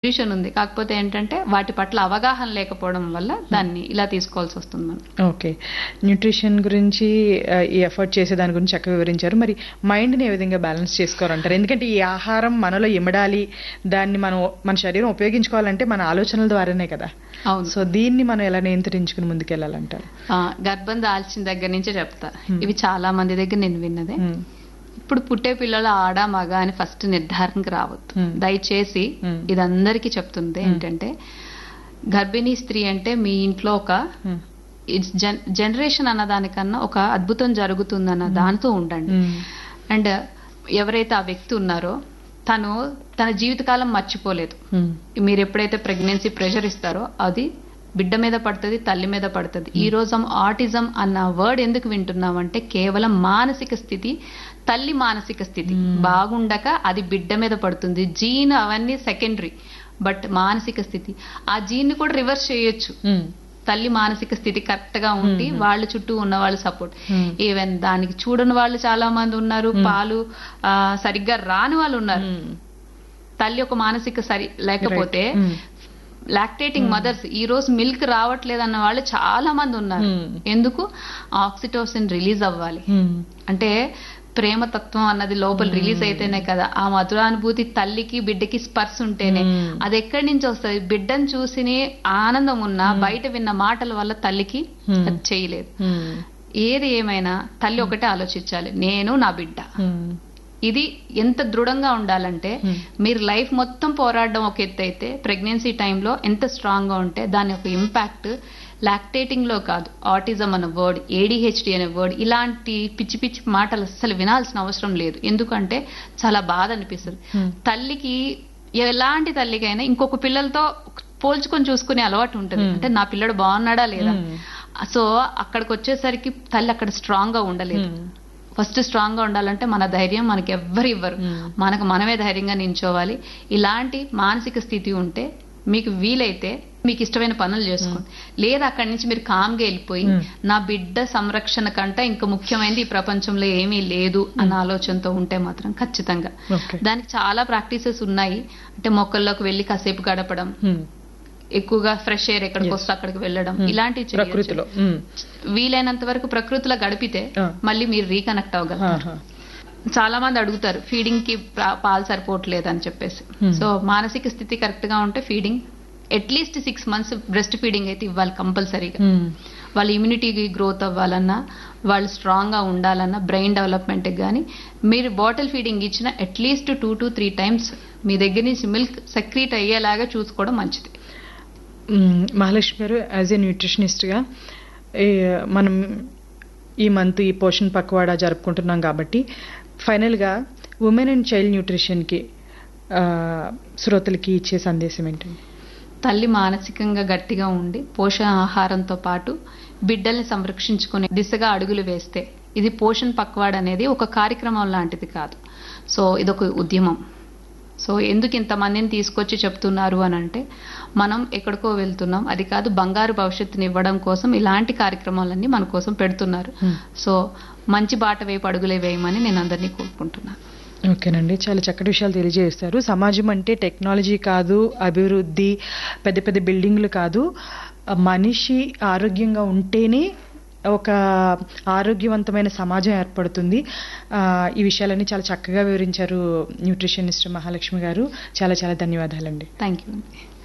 Solution ఉంది కాకపోతే ఏంటంటే వాటి పట్ల అవగాహన లేకపోవడం వల్ల దాన్ని ఇలా తీసుకోవాల్సి వస్తుంది మనం ఓకే న్యూట్రిషన్ గురించి ఆ, ఈ ఎఫర్ట్ చేసే దాని గురించి చక్కగా వివరించారు మరి మైండ్ని ఏ విధంగా బ్యాలెన్స్ చేసుకోవాలంటారు ఎందుకంటే ఈ ఆహారం మనలో ఇమడాలి దాన్ని మనం మన శరీరం ఉపయోగించుకోవాలంటే మన ఆలోచనల ద్వారానే కదా అవును సో దీన్ని మనం ఎలా నియంత్రించుకుని ముందుకెళ్ళాలంటారు ఆ, గర్భం దాల్చిన దగ్గర నుంచి చెప్తా ఇవి చాలా మంది దగ్గర నేను విన్నదే మ్మ్. ఇప్పుడు పుట్టే పిల్లలు ఆడ మగ అని ఫస్ట్ నిర్ధారణకు రావద్దు Hmm. దయచేసి Hmm. ఇది అందరికీ చెప్తుంది ఏంటంటే గర్భిణీ స్త్రీ అంటే మీ ఇంట్లో ఒక మ్మ్. ఇట్స్ జన్ జనరేషన్ అన్న దానికన్నా ఒక అద్భుతం జరుగుతుందన్న దానితో ఉండండి మ్మ్. అండ్ ఎవరైతే ఆ వ్యక్తి ఉన్నారో తను తన జీవితకాలం మర్చిపోలేదు మ్మ్. మీరు ఎప్పుడైతే ప్రెగ్నెన్సీ ప్రెషర్ ఇస్తారో అది బిడ్డ మీద పడుతుంది తల్లి మీద పడుతుంది ఈ రోజు ఆటిజం అన్న వర్డ్ ఎందుకు వింటున్నామంటే కేవలం మానసిక స్థితి తల్లి మానసిక స్థితి బాగుండక అది బిడ్డ మీద పడుతుంది జీన్ అవన్నీ సెకండరీ బట్ మానసిక స్థితి ఆ జీన్ కూడా రివర్స్ చేయొచ్చు మ్మ్. తల్లి మానసిక స్థితి కరెక్ట్ గా ఉండి వాళ్ళ చుట్టూ ఉన్న వాళ్ళు సపోర్ట్ Hmm. ఈవెన్ దానికి చూడని వాళ్ళు చాలా మంది ఉన్నారు పాలు ఆ, సరిగ్గా రాని వాళ్ళు ఉన్నారు మ్మ్. తల్లి ఒక మానసిక సరి లేకపోతే మ్మ్. లాక్టేటింగ్ మదర్స్ ఈ రోజు మిల్క్ రావట్లేదు అన్న వాళ్ళు చాలా మంది ఉన్నారు Hmm. ఎందుకు ఆక్సిటోసిన్ రిలీజ్ అవ్వాలి మ్మ్. అంటే ప్రేమ తత్వం అన్నది లోపల రిలీజ్ అయితేనే కదా ఆ మధురానుభూతి తల్లికి బిడ్డకి స్పర్శ ఉంటేనే Hmm. అది ఎక్కడి నుంచి వస్తుంది బిడ్డను చూసి ఆనందం ఉన్నా బయట విన్న మాటల వల్ల తల్లికి Hmm. అది చేయలేదు మ్మ్. ఏది ఏమైనా తల్లి ఒకటే ఆలోచించాలి నేను నా బిడ్డ మ్మ్. ఇది ఎంత దృఢంగా ఉండాలంటే Hmm. మీరు లైఫ్ మొత్తం పోరాడడం ఒక ఎత్తు అయితే ప్రెగ్నెన్సీ టైంలో ఎంత స్ట్రాంగ్ గా ఉంటే దాని యొక్క ఇంపాక్ట్ లాక్టేటింగ్ లో కాదు ఆటిజం అనే వర్డ్ ఏడిహెచ్డి అనే వర్డ్ ఇలాంటి పిచ్చి పిచ్చి మాటలు అస్సలు వినాల్సిన అవసరం లేదు ఎందుకంటే చాలా బాధ అనిపిస్తుంది Hmm. తల్లికి ఎలాంటి తల్లికైనా ఇంకొక పిల్లలతో పోల్చుకొని చూసుకునే అలవాటు ఉంటుంది Hmm. అంటే నా పిల్లడు బాగున్నాడా లేదా Hmm. సో అక్కడికి వచ్చేసరికి తల్లి అక్కడ స్ట్రాంగ్ గా ఉండలేదు మ్మ్. ఫస్ట్ స్ట్రాంగ్ గా ఉండాలంటే మన ధైర్యం మనకి ఎవ్వరు ఇవ్వరు Hmm. మనకు మనమే ధైర్యంగా నించోవాలి ఇలాంటి మానసిక స్థితి ఉంటే మీకు వీలైతే మీకు ఇష్టమైన పనులు చేసుకోండి లేదా అక్కడి నుంచి మీరు కామ్గా వెళ్ళిపోయి Hmm. నా బిడ్డ సంరక్షణ కంటే ఇంకా ముఖ్యమైనది ఈ ప్రపంచంలో ఏమీ లేదు అన్న ఆలోచనతో ఉంటే మాత్రం ఖచ్చితంగా ఓకే దానికి చాలా ప్రాక్టీసెస్ ఉన్నాయి అంటే మొక్కల్లోకి వెళ్ళి కాసేపు గడపడం మ్మ్. ఎక్కువగా ఫ్రెష్ ఎయిర్ ఎక్కడికి వస్తే అక్కడికి వెళ్ళడం ఇలాంటివి చేయొచ్చు. ప్రకృతిలో మ్మ్. వీలైనంత వరకు ప్రకృతిలో గడిపితే ఆ. మళ్ళీ మీరు రీకనెక్ట్ అవ్వగలరు ఆహా. చాలా మంది అడుగుతారు ఫీడింగ్ కి పా- పాలు సరిపోవట్లేదు అని చెప్పేసి Hmm. సో మానసిక స్థితి కరెక్ట్ గా ఉంటే feeding at least six months breast feeding అయితే ఇవ్వాలి కంపల్సరీగా మ్మ్. వాళ్ళ ఇమ్యూనిటీ గ్రోత్ అవ్వాలన్నా వాళ్ళు స్ట్రాంగ్ గా ఉండాలన్నా బ్రెయిన్ డెవలప్మెంట్ కానీ మీరు బాటిల్ ఫీడింగ్ ఇచ్చిన at least two to three times మీ దగ్గర నుంచి మిల్క్ సెక్రీట్ అయ్యేలాగా చూసుకోవడం మంచిది మ్మ్. మహాలక్ష్మి గారు యాజ్ ఏ న్యూట్రిషనిస్ట్గా మనం ఈ మంత్ ఈ పోషణ్ పక్వాడా జరుపుకుంటున్నాం కాబట్టి ఫైనల్గా ఉమెన్ అండ్ చైల్డ్ న్యూట్రిషన్కి శ్రోతలకి ఇచ్చే సందేశం ఏంటండి తల్లి మానసికంగా గట్టిగా ఉండి పోషణ ఆహారంతో పాటు బిడ్డల్ని సంరక్షించుకునే దిశగా అడుగులు వేస్తే ఇది పోషణ్ పక్వాడ్ అనేది ఒక కార్యక్రమం లాంటిది కాదు సో ఇదొక ఉద్యమం సో ఎందుకు ఇంతమందిని తీసుకొచ్చి చెప్తున్నారు అని అంటే మనం ఎక్కడికో వెళ్తున్నాం అది కాదు బంగారు భవిష్యత్తుని ఇవ్వడం కోసం ఇలాంటి కార్యక్రమాలన్నీ మన కోసం పెడుతున్నారు Hmm. సో మంచి బాట వైపు అడుగులే వేయమని నేను అందరినీ కోరుకుంటున్నాను ఓకేనండి చాలా చక్కటి విషయాలు తెలియజేస్తారు సమాజం అంటే టెక్నాలజీ కాదు అభివృద్ధి పెద్ద పెద్ద బిల్డింగ్లు కాదు ఆ మనిషి ఆరోగ్యంగా ఉంటేనే ఒక ఆరోగ్యవంతమైన సమాజం ఏర్పడుతుంది ఆ, ఈ విషయాలన్నీ చాలా చక్కగా వివరించారు న్యూట్రిషనిస్ట్ మహాలక్ష్మి గారు చాలా చాలా ధన్యవాదాలండి థ్యాంక్ యూ